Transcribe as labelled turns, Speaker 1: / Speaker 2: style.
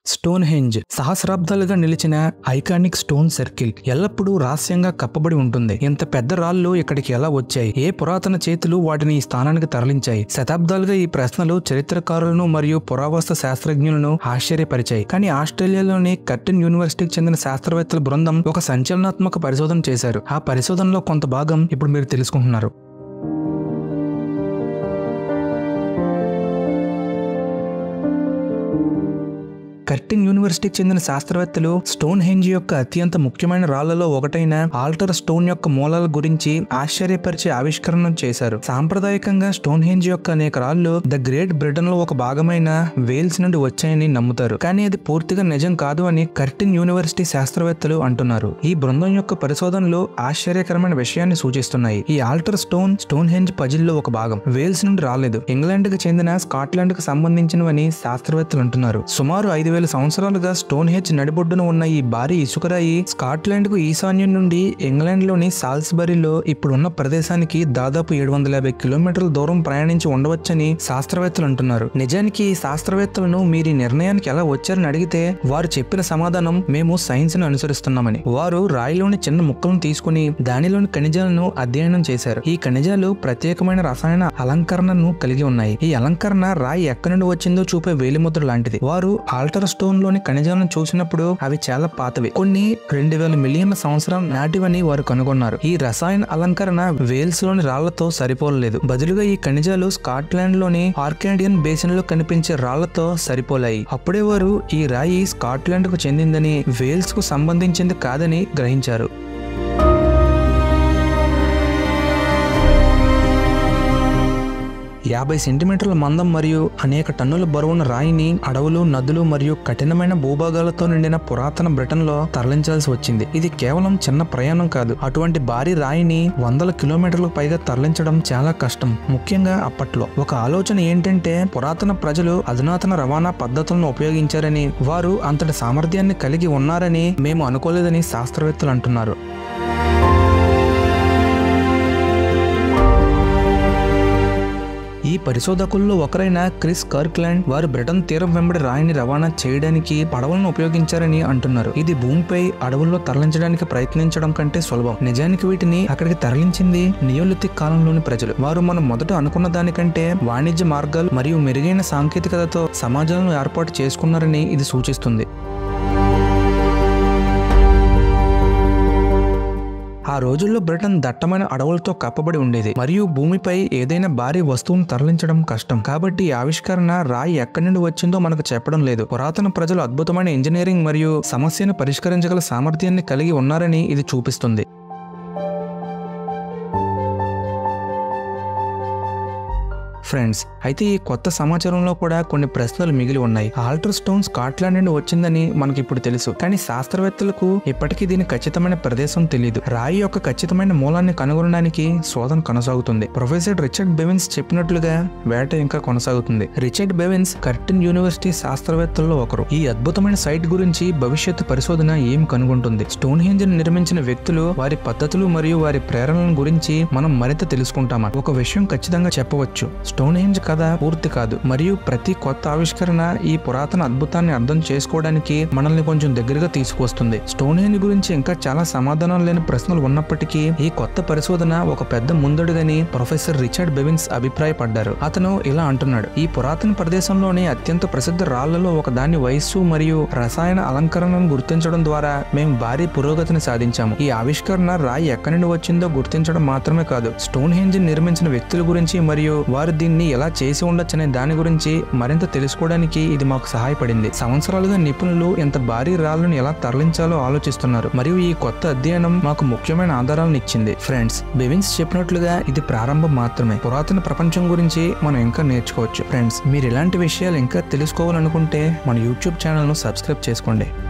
Speaker 1: stone henge సహస్రాబ్దాలుగా నిలిచిన iconic stone circle ఎల్లప్పుడూ రహస్యంగా కప్పబడి ఉంటుంది ఇంత పెద్ద రాళ్ళు ఇక్కడికి ఎలా వచ్చాయి ఏ పురాతన చేతులు వాటిని ఈ స్థానానికి తరలించాయి శతాబ్దాలుగా ఈ ప్రశ్నలు చరిత్రకారులను మరియు పురావస్తు శాస్త్రజ్ఞులను ఆశ్చర్యపరిచాయి కానీ ఆస్ట్రేలియాలోని కర్టిన్ యూనివర్సిటీకి చెందిన శాస్త్రవేత్తల బృందం ఒక సంచలనాత్మక పరిశోధన చేశారు ఆ పరిశోధనలో కొంత భాగం ఇప్పుడు మీరు తెలుసుకుంటున్నారు కర్టిన్ యూనివర్సిటీకి చెందిన శాస్త్రవేత్తలు స్టోన్ హెంజ్ యొక్క అత్యంత ముఖ్యమైన రాళ్లలో ఒకటైన ఆల్టర్ స్టోన్ యొక్క మూలాల గురించి ఆశ్చర్యపరిచే ఆవిష్కరణ చేశారు సాంప్రదాయకంగా స్టోన్ హెంజ్ యొక్క అనేక రాళ్లు ద గ్రేట్ బ్రిటన్ లో ఒక భాగమైన వేల్స్ నుండి వచ్చాయని నమ్ముతారు కానీ అది పూర్తిగా నిజం కాదు అని కర్టిన్ యూనివర్సిటీ శాస్త్రవేత్తలు అంటున్నారు ఈ బృందం యొక్క పరిశోధనలు ఆశ్చర్యకరమైన విషయాన్ని సూచిస్తున్నాయి ఈ ఆల్టర్ స్టోన్ స్టోన్ హెంజ్ పజిల్లో ఒక భాగం వేల్స్ నుండి రాలేదు ఇంగ్లాండ్ కి చెందిన స్కాట్లాండ్ కు సంబంధించినవని శాస్త్రవేత్తలు అంటున్నారు సుమారు ఐదు వేల సంవత్సరాలుగా స్టోన్ హెచ్ నడిబొడ్డున ఉన్న ఈ భారీ ఇసుకరాయి స్కాట్లాండ్ కు ఈశాన్యం నుండి ఇంగ్లాండ్ లోని సాల్స్బరీలో ఇప్పుడున్న ప్రదేశానికి దాదాపు ఏడు వందల యాభై కిలోమీటర్ల దూరం ప్రయాణించి ఉండవచ్చని శాస్త్రవేత్తలు అంటున్నారు నిజానికి ఈ శాస్త్రవేత్తలను మీరు ఈ నిర్ణయానికి ఎలా వచ్చారని అడిగితే వారు చెప్పిన సమాధానం మేము సైన్స్ ను అనుసరిస్తున్నామని వారు రాయిలోని చిన్న ముక్కలను తీసుకుని దానిలోని ఖనిజాలను అధ్యయనం చేశారు ఈ ఖనిజాలు ప్రత్యేకమైన రసాయన అలంకరణను కలిగి ఉన్నాయి ఈ అలంకరణ రాయి ఎక్కడి నుండి వచ్చిందో చూపే వేలిముద్ర లాంటిది వారు ఆల్టర్ స్టోన్ లోని ఖనిజాలను చూసినప్పుడు అవి చాలా పాతవి కొన్ని రెండు వేల మిలియన్ల సంవత్సరం నాటివని వారు కనుగొన్నారు ఈ రసాయన అలంకరణ వేల్స్ లోని రాళ్లతో సరిపోలేదు బదులుగా ఈ ఖనిజాలు స్కాట్లాండ్ లోని ఆర్కాడియన్ బేసిన్ లో కనిపించే రాళ్లతో సరిపోలాయి అప్పుడే వారు ఈ రాయి స్కాట్లాండ్ కు చెందిందని వేల్స్ కు సంబంధించింది కాదని గ్రహించారు యాభై సెంటీమీటర్ల మందం మరియు అనేక టన్నుల బరువున్న రాయిని అడవులు నదులు మరియు కఠినమైన భూభాగాలతో నిండిన పురాతన బ్రిటన్ లో తరలించాల్సి వచ్చింది ఇది కేవలం చిన్న ప్రయాణం కాదు అటువంటి భారీ రాయిని వందల కిలోమీటర్లకు పైగా తరలించడం చాలా కష్టం ముఖ్యంగా అప్పట్లో ఒక ఆలోచన ఏంటంటే పురాతన ప్రజలు అధునాతన రవాణా పద్ధతులను ఉపయోగించారని వారు అంతటి సామర్థ్యాన్ని కలిగి ఉన్నారని మేము అనుకోలేదని శాస్త్రవేత్తలు అంటున్నారు ఈ పరిశోధకుల్లో ఒకరైన క్రిస్ కర్క్లాండ్ వారు బ్రిటన్ తీరం వెంబడి రాయిని రవాణా చేయడానికి పడవలను ఉపయోగించారని అంటున్నారు ఇది భూమిపై అడవుల్లో తరలించడానికి ప్రయత్నించడం కంటే సులభం నిజానికి వీటిని అక్కడికి తరలించింది నియోలిథిక్ కాలంలోని ప్రజలు వారు మనం మొదట అనుకున్న దానికంటే వాణిజ్య మార్గాలు మరియు మెరుగైన సాంకేతికతతో సమాజాలను ఏర్పాటు చేసుకున్నారని ఇది సూచిస్తుంది ఆ రోజుల్లో బ్రిటన్ దట్టమైన అడవులతో కప్పబడి ఉండేది మరియు భూమిపై ఏదైనా భారీ వస్తువును తరలించడం కష్టం కాబట్టి ఈ ఆవిష్కరణ రాయి ఎక్కడి నుండి వచ్చిందో మనకు చెప్పడం లేదు పురాతన ప్రజలు అద్భుతమైన ఇంజనీరింగ్ మరియు సమస్యను పరిష్కరించగల సామర్థ్యాన్ని కలిగి ఉన్నారని ఇది చూపిస్తుంది ఫ్రెండ్స్ అయితే ఈ కొత్త సమాచారంలో కూడా కొన్ని ప్రశ్నలు మిగిలి ఉన్నాయి ఆల్టర్ స్టోన్ స్కాట్లాండ్ నుండి వచ్చిందని మనకి ఇప్పుడు తెలుసు కానీ శాస్త్రవేత్తలకు ఇప్పటికీ దీని ఖచ్చితమైన ప్రదేశం తెలియదు రాయి యొక్క ఖచ్చితమైన మూలాన్ని కనుగొనడానికి శోధన కొనసాగుతుంది ప్రొఫెసర్ రిచర్డ్ బెవిన్స్ చెప్పినట్లుగా వేట ఇంకా కొనసాగుతుంది రిచర్డ్ బెవిన్స్ కర్టిన్ యూనివర్సిటీ శాస్త్రవేత్తల్లో ఒకరు ఈ అద్భుతమైన సైట్ గురించి భవిష్యత్తు పరిశోధన ఏం కనుగొంటుంది స్టోన్ హెంజ్ నిర్మించిన వ్యక్తులు వారి పద్ధతులు మరియు వారి ప్రేరణల గురించి మనం మరింత తెలుసుకుంటామా ఒక విషయం ఖచ్చితంగా చెప్పవచ్చు స్టోన్ హెంజ్ కథ పూర్తి కాదు మరియు ప్రతి కొత్త ఆవిష్కరణ ఈ పురాతన అద్భుతాన్ని అర్థం చేసుకోవడానికి మనల్ని కొంచెం దగ్గరగా తీసుకువస్తుంది స్టోన్ హెంజ్ గురించి ఇంకా చాలా సమాధానం లేని ప్రశ్నలు ఉన్నప్పటికీ ఈ కొత్త పరిశోధన ఒక పెద్ద ముందడుగని ప్రొఫెసర్ రిచర్డ్ బెవిన్స్ అభిప్రాయపడ్డారు అతను ఇలా అంటున్నాడు ఈ పురాతన ప్రదేశంలోని అత్యంత ప్రసిద్ధ రాళ్లలో ఒక దాని వయస్సు మరియు రసాయన అలంకరణను గుర్తించడం ద్వారా మేము భారీ పురోగతిని సాధించాము ఈ ఆవిష్కరణ రాయి ఎక్కడి నుండి వచ్చిందో గుర్తించడం మాత్రమే కాదు స్టోన్ హెంజ్ నిర్మించిన వ్యక్తుల గురించి మరియు వారు దీన్ని ఎలా చేసి ఉండొచ్చనే దాని గురించి మరింత తెలుసుకోవడానికి ఇది మాకు సహాయపడింది సంవత్సరాలుగా నిపుణులు ఇంత భారీ రాళ్లను ఎలా తరలించాలో ఆలోచిస్తున్నారు మరియు ఈ కొత్త అధ్యయనం మాకు ముఖ్యమైన ఆధారాలను ఇచ్చింది ఫ్రెండ్స్ బెవిన్స్ చెప్పినట్లుగా ఇది ప్రారంభం మాత్రమే పురాతన ప్రపంచం గురించి మనం ఇంకా నేర్చుకోవచ్చు ఫ్రెండ్స్ మీరు ఇలాంటి విషయాలు ఇంకా తెలుసుకోవాలనుకుంటే మన యూట్యూబ్ ఛానల్ను సబ్స్క్రైబ్ చేసుకోండి